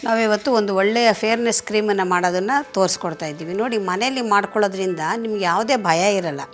ನಾವಿವತ್ತು ಒಂದು ಒಳ್ಳೆಯ ಫೇರ್ನೆಸ್ ಕ್ರೀಮನ್ನು ಮಾಡೋದನ್ನು ತೋರಿಸ್ಕೊಡ್ತಾ ಇದ್ದೀವಿ ನೋಡಿ ಮನೆಯಲ್ಲಿ ಮಾಡ್ಕೊಳ್ಳೋದ್ರಿಂದ ನಿಮ್ಗೆ ಯಾವುದೇ ಭಯ ಇರಲ್ಲ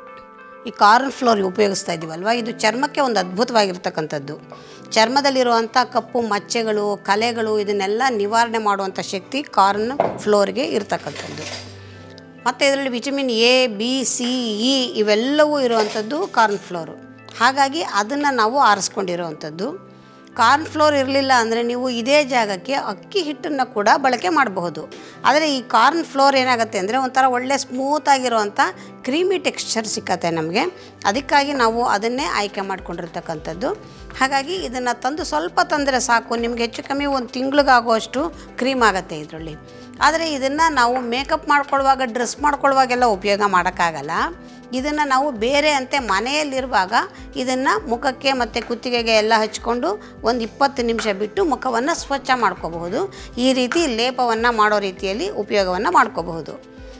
ಈ ಕಾರ್ನ್ ಫ್ಲೋರ್ ಉಪಯೋಗಿಸ್ತಾ ಇದ್ದೀವಲ್ವ ಇದು ಚರ್ಮಕ್ಕೆ ಒಂದು ಅದ್ಭುತವಾಗಿರ್ತಕ್ಕಂಥದ್ದು ಚರ್ಮದಲ್ಲಿರುವಂಥ ಕಪ್ಪು ಮಚ್ಚೆಗಳು ಕಲೆಗಳು ಇದನ್ನೆಲ್ಲ ನಿವಾರಣೆ ಮಾಡುವಂಥ ಶಕ್ತಿ ಕಾರ್ನ್ ಫ್ಲೋರ್ಗೆ ಇರ್ತಕ್ಕಂಥದ್ದು ಮತ್ತು ಇದರಲ್ಲಿ vitamin A B C E ಇವೆಲ್ಲವೂ ಇರುವಂಥದ್ದು ಕಾರ್ನ್ ಫ್ಲೋರು ಹಾಗಾಗಿ ಅದನ್ನು ನಾವು ಆರಿಸ್ಕೊಂಡಿರೋವಂಥದ್ದು ಕಾರ್ನ್ ಫ್ಲೋರ್ ಇರಲಿಲ್ಲ ಅಂದರೆ ನೀವು ಇದೇ ಜಾಗಕ್ಕೆ ಅಕ್ಕಿ ಹಿಟ್ಟನ್ನು ಕೂಡ ಬಳಕೆ ಮಾಡಬಹುದು ಆದರೆ ಈ ಕಾರ್ನ್ ಫ್ಲೋರ್ ಏನಾಗುತ್ತೆ ಅಂದರೆ ಒಂಥರ ಒಳ್ಳೆ ಸ್ಮೂತಾಗಿರುವಂಥ ಕ್ರೀಮಿ ಟೆಕ್ಸ್ಚರ್ ಸಿಕ್ಕತ್ತೆ ನಮಗೆ ಅದಕ್ಕಾಗಿ ನಾವು ಅದನ್ನೇ ಆಯ್ಕೆ ಮಾಡ್ಕೊಂಡಿರ್ತಕ್ಕಂಥದ್ದು ಹಾಗಾಗಿ ಇದನ್ನು ತಂದು ಸ್ವಲ್ಪ ತಂದರೆ ಸಾಕು ನಿಮಗೆ ಹೆಚ್ಚು ಕಮ್ಮಿ ಒಂದು ತಿಂಗಳಿಗಾಗುವಷ್ಟು ಕ್ರೀಮ್ ಆಗುತ್ತೆ ಇದರಲ್ಲಿ ಆದರೆ ಇದನ್ನು ನಾವು ಮೇಕಪ್ ಮಾಡ್ಕೊಳ್ಳುವಾಗ ಡ್ರೆಸ್ ಮಾಡ್ಕೊಳ್ಳುವಾಗೆಲ್ಲ ಉಪಯೋಗ ಮಾಡೋಕ್ಕಾಗಲ್ಲ ಇದನ್ನು ನಾವು ಬೇರೆ ಅಂತೆ ಮನೆಯಲ್ಲಿರುವಾಗ ಇದನ್ನು ಮುಖಕ್ಕೆ ಮತ್ತು ಕುತ್ತಿಗೆಗೆ ಎಲ್ಲ ಹಚ್ಕೊಂಡು ಒಂದು ಇಪ್ಪತ್ತು ನಿಮಿಷ ಬಿಟ್ಟು ಮುಖವನ್ನು ಸ್ವಚ್ಛ ಮಾಡ್ಕೋಬಹುದು ಈ ರೀತಿ ಲೇಪವನ್ನು ಮಾಡೋ ರೀತಿಯಲ್ಲಿ ಉಪಯೋಗವನ್ನು ಮಾಡ್ಕೋಬಹುದು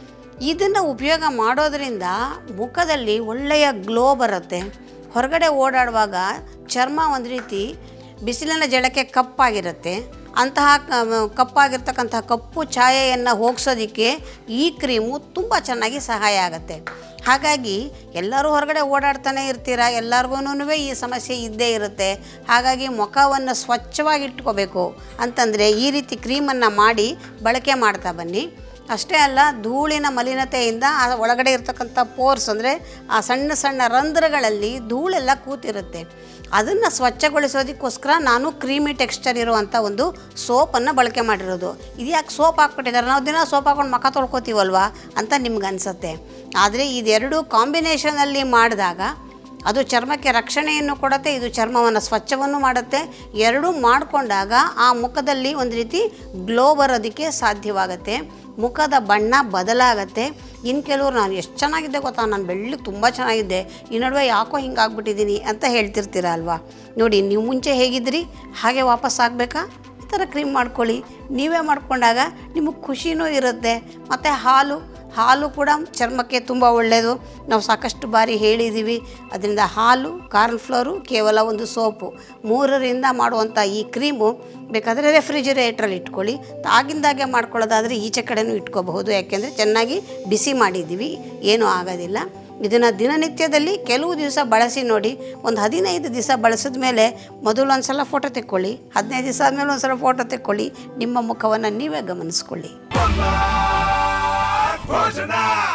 ಇದನ್ನು ಉಪಯೋಗ ಮಾಡೋದರಿಂದ ಮುಖದಲ್ಲಿ ಒಳ್ಳೆಯ ಗ್ಲೋ ಬರುತ್ತೆ ಹೊರಗಡೆ ಓಡಾಡುವಾಗ ಚರ್ಮ ಒಂದು ರೀತಿ ಬಿಸಿಲಿನ ಜಳಕ್ಕೆ ಕಪ್ಪಾಗಿರುತ್ತೆ ಅಂತಹ ಕ- ಕಪ್ಪಾಗಿರ್ತಕ್ಕಂತಹ ಕಪ್ಪು ಛಾಯೆಯನ್ನು ಹೋಗ್ಸೋದಕ್ಕೆ ಈ ಕ್ರೀಮು ತುಂಬ ಚೆನ್ನಾಗಿ ಸಹಾಯ ಆಗುತ್ತೆ ಹಾಗಾಗಿ ಎಲ್ಲರೂ ಹೊರಗಡೆ ಓಡಾಡ್ತಾನೆ ಇರ್ತೀರ ಎಲ್ಲರಿಗೂ ಈ ಸಮಸ್ಯೆ ಇದ್ದೇ ಇರುತ್ತೆ ಹಾಗಾಗಿ ಮುಖವನ್ನು ಸ್ವಚ್ಛವಾಗಿ ಇಟ್ಕೋಬೇಕು ಅಂತಂದರೆ ಈ ರೀತಿ ಕ್ರೀಮನ್ನು ಮಾಡಿ ಬಳಕೆ ಮಾಡ್ತಾ ಬನ್ನಿ ಅಷ್ಟೇ ಅಲ್ಲ ಧೂಳಿನ ಮಲಿನತೆಯಿಂದ ಆ ಒಳಗಡೆ ಇರ್ತಕ್ಕಂಥ ಪೋರ್ಸ್ ಅಂದರೆ ಆ ಸಣ್ಣ ಸಣ್ಣ ರಂಧ್ರಗಳಲ್ಲಿ ಧೂಳೆಲ್ಲ ಕೂತಿರುತ್ತೆ ಅದನ್ನು ಸ್ವಚ್ಛಗೊಳಿಸೋದಕ್ಕೋಸ್ಕರ ನಾನು ಕ್ರೀಮಿ ಟೆಕ್ಸ್ಚರ್ ಇರುವಂಥ ಒಂದು ಸೋಪನ್ನು ಬಳಕೆ ಮಾಡಿರೋದು ಇದು ಯಾಕೆ ಸೋಪ್ ಹಾಕ್ಬಿಟ್ಟಿದ್ದಾರೆ ನಾವು ದಿನ ಸೋಪ್ ಹಾಕೊಂಡು ಮುಖ ತೊಳ್ಕೊತೀವಲ್ವಾ ಅಂತ ನಿಮ್ಗೆ ಅನಿಸುತ್ತೆ ಆದರೆ ಇದೆರಡು ಕಾಂಬಿನೇಷನಲ್ಲಿ ಮಾಡಿದಾಗ ಅದು ಚರ್ಮಕ್ಕೆ ರಕ್ಷಣೆಯನ್ನು ಕೊಡುತ್ತೆ ಇದು ಚರ್ಮವನ್ನು ಸ್ವಚ್ಛವನ್ನು ಮಾಡುತ್ತೆ ಎರಡೂ ಮಾಡಿಕೊಂಡಾಗ ಆ ಮುಖದಲ್ಲಿ ಒಂದು ರೀತಿ ಗ್ಲೋ ಬರೋದಕ್ಕೆ ಸಾಧ್ಯವಾಗುತ್ತೆ ಮುಖದ ಬಣ್ಣ ಬದಲಾಗತ್ತೆ ಇನ್ನು ಕೆಲವರು ನಾನು ಎಷ್ಟು ಚೆನ್ನಾಗಿದ್ದೆ ಗೊತ್ತಾ ನಾನು ಬೆಳ್ಳಿಗೆ ತುಂಬ ಚೆನ್ನಾಗಿದ್ದೆ ಈ ನಡುವೆ ಯಾಕೋ ಹಿಂಗಾಗ್ಬಿಟ್ಟಿದ್ದೀನಿ ಅಂತ ಹೇಳ್ತಿರ್ತೀರ ಅಲ್ವಾ ನೋಡಿ ನೀವು ಮುಂಚೆ ಹೇಗಿದ್ರಿ ಹಾಗೆ ವಾಪಸ್ ಆಗಬೇಕಾ ಈ ಥರ ಕ್ರೀಮ್ ಮಾಡ್ಕೊಳ್ಳಿ ನೀವೇ ಮಾಡ್ಕೊಂಡಾಗ ನಿಮಗೆ ಖುಷಿನೂ ಇರುತ್ತೆ ಮತ್ತು ಹಾಲು ಹಾಲು ಕೂಡ ಚರ್ಮಕ್ಕೆ ತುಂಬ ಒಳ್ಳೆಯದು ನಾವು ಸಾಕಷ್ಟು ಬಾರಿ ಹೇಳಿದ್ದೀವಿ ಅದರಿಂದ ಹಾಲು ಕಾರ್ನ್ ಫ್ಲೋರು ಕೇವಲ ಒಂದು ಸೋಪು ಮೂರರಿಂದ ಮಾಡುವಂಥ ಈ ಕ್ರೀಮು ಬೇಕಾದರೆ ರೆಫ್ರಿಜಿರೇಟ್ರಲ್ಲಿ ಇಟ್ಕೊಳ್ಳಿ ಆಗಿಂದಾಗೆ ಮಾಡ್ಕೊಳ್ಳೋದಾದರೆ ಈಚೆ ಕಡೆನೂ ಇಟ್ಕೋಬಹುದು ಯಾಕೆಂದರೆ ಚೆನ್ನಾಗಿ ಬಿಸಿ ಮಾಡಿದ್ದೀವಿ ಏನೂ ಆಗೋದಿಲ್ಲ ಇದನ್ನು ದಿನನಿತ್ಯದಲ್ಲಿ ಕೆಲವು ದಿವಸ ಬಳಸಿ ನೋಡಿ ಒಂದು ಹದಿನೈದು ದಿವಸ ಬಳಸಿದ ಮೇಲೆ ಮೊದಲು ಒಂದು ಸಲ ಫೋಟೋ ತೆಕ್ಕೊಳ್ಳಿ ಹದಿನೈದು ದಿವಸ ಆದಮೇಲೆ ಒಂದು ಸಲ ಫೋಟೋ ತೆಕ್ಕೊಳ್ಳಿ ನಿಮ್ಮ ಮುಖವನ್ನು ನೀವೇ ಗಮನಿಸ್ಕೊಳ್ಳಿ Bojana!